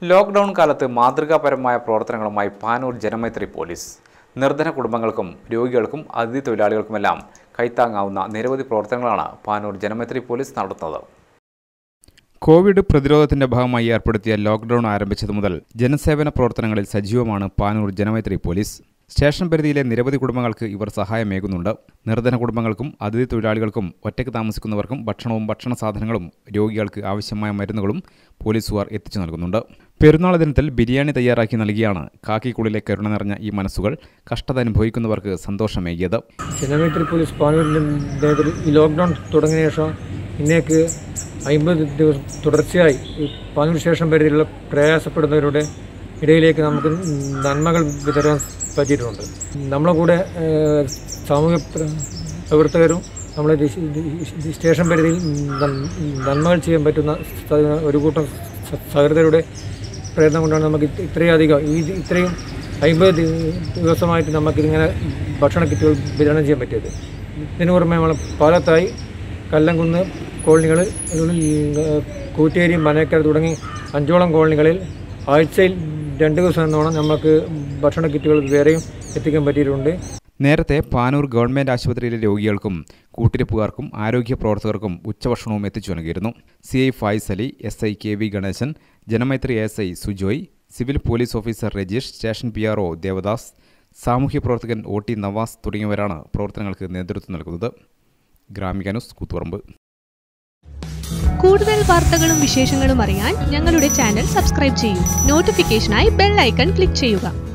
lockdown കാലത്ത് മാതൃകാപരമായ പ്രവർത്തനങ്ങളുമായി പാനൂർ ജനമൈത്രി പോലീസ് നിർധന കുടുംബങ്ങൾക്കും രോഗികൾക്കും അതിഥി തൊഴിലാളികൾക്കുമെല്ലാം കൈത്താങ്ങാവുന്ന നിരവധി പ്രവർത്തനങ്ങളാണ് പാനൂർ ജനമൈത്രി പോലീസ് നടത്തുന്നത് കോവിഡ് പ്രതിരോധത്തിന്റെ ഭാഗമായി ഏർപ്പെടുത്തിയ ലോക്ക്ഡൌൺ ആരംഭിച്ചതു മുതൽ ജനസേവന പ്രവർത്തനങ്ങളിൽ സജീവമാണ് പാനൂർ ജനമൈത്രി പോലീസ് സ്റ്റേഷൻ പരിധിയിലെ നിരവധി കുടുംബങ്ങൾക്ക് ഇവർ സഹായമേകുന്നുണ്ട് നിർധന കുടുംബങ്ങൾക്കും അതിഥി തൊഴിലാളികൾക്കും ഒറ്റയ്ക്ക് താമസിക്കുന്നവർക്കും ഭക്ഷണവും ഭക്ഷണ സാധനങ്ങളും രോഗികൾക്ക് ആവശ്യമായ മരുന്നുകളും പോലീസുകാർ എത്തിച്ചു നൽകുന്നുണ്ട് പെരുന്നാൾ ദിനത്തിൽ ബിരിയാണി തയ്യാറാക്കി നൽകിയാണ് കാക്കിക്കുള്ളിലെ കരുണ നിറഞ്ഞ ഈ മനസ്സുകൾ കഷ്ടത അനുഭവിക്കുന്നവർക്ക് സന്തോഷമേകിയത് ജനമേറ്ററി പോലീസ് പാനൂരിൻ്റെ നേതൃത്വത്തിൽ ഈ ലോക്ക്ഡൗൺ തുടങ്ങിയ ശേഷം ഇന്നേക്ക് അമ്പത് ദിവസം തുടർച്ചയായി ഈ പാനൂർ സ്റ്റേഷൻ പരിധിയിലുള്ള പ്രയാസപ്പെടുന്നവരുടെ ഇടയിലേക്ക് നമുക്ക് നന്മകൾ വിതരാൻ പറ്റിയിട്ടുണ്ട് നമ്മളെ കൂടെ ഏഹ്, സാമൂഹ്യ പ്ര- പ്രവർത്തകരും നമ്മളെ ദി- ദി- സ്റ്റേഷൻ പരിധിയിൽ നൻ- നന്മകൾ ചെയ്യാൻ പറ്റുന്ന സ- ഒരു കൂട്ടം സ- സഹൃദയരുടെ പ്രയത്നം കൊണ്ടാണ് നമുക്ക് ഇത് ഇത്രയധികം ഈ ഇത്രയും അമ്പത് ദിവസമായിട്ട് നമുക്കിങ്ങനെ ഭക്ഷണ കിറ്റുകൾ വിതരണം ചെയ്യാൻ പറ്റിയത് ഇതിന് പുറമെ നമ്മൾ പാലത്തായി കല്ലംകുന്ന് കോളനികൾ അതുപോലെ ഈ, ഏഹ്, കൂറ്റേരി മനേക്കര തുടങ്ങി അഞ്ചോളം കോളനികളിൽ ആഴ്ചയിൽ രണ്ട് ദിവസം എന്നോണം നമുക്ക് ഭക്ഷണ കിറ്റുകൾ വേറെയും എത്തിക്കാൻ പറ്റിയിട്ടുണ്ട് നേരത്തെ പാനൂർ ഗവൺമെന്റ് ആശുപത്രിയിലെ രോഗികൾക്കും കൂട്ടിരിപ്പുകാർക്കും ആരോഗ്യ പ്രവർത്തകർക്കും ഉച്ചഭക്ഷണവും എത്തിച്ചു നൽകിയിരുന്നു C I Fayis Ali S I K V Ganeshan Janamaithri S I Sujoy civil police officer Rajeesh station P R O Devadas സാമൂഹ്യ പ്രവർത്തകൻ ഒ ടി നവാസ് തുടങ്ങിയവരാണ് പ്രവർത്തനങ്ങൾക്ക് നേതൃത്വം നൽകുന്നത് ഗ്രാമിക ന്യൂസ് കൂത്തുപറമ്പ് കൂടുതൽ വാർത്തകളും വിശേഷങ്ങളും അറിയാൻ ഞങ്ങളുടെ ചാനൽ സബ്സ്ക്രൈബ് ചെയ്യൂ നോട്ടിഫിക്കേഷനായി ബെൽ ഐക്കൺ ക്ലിക്ക് ചെയ്യുക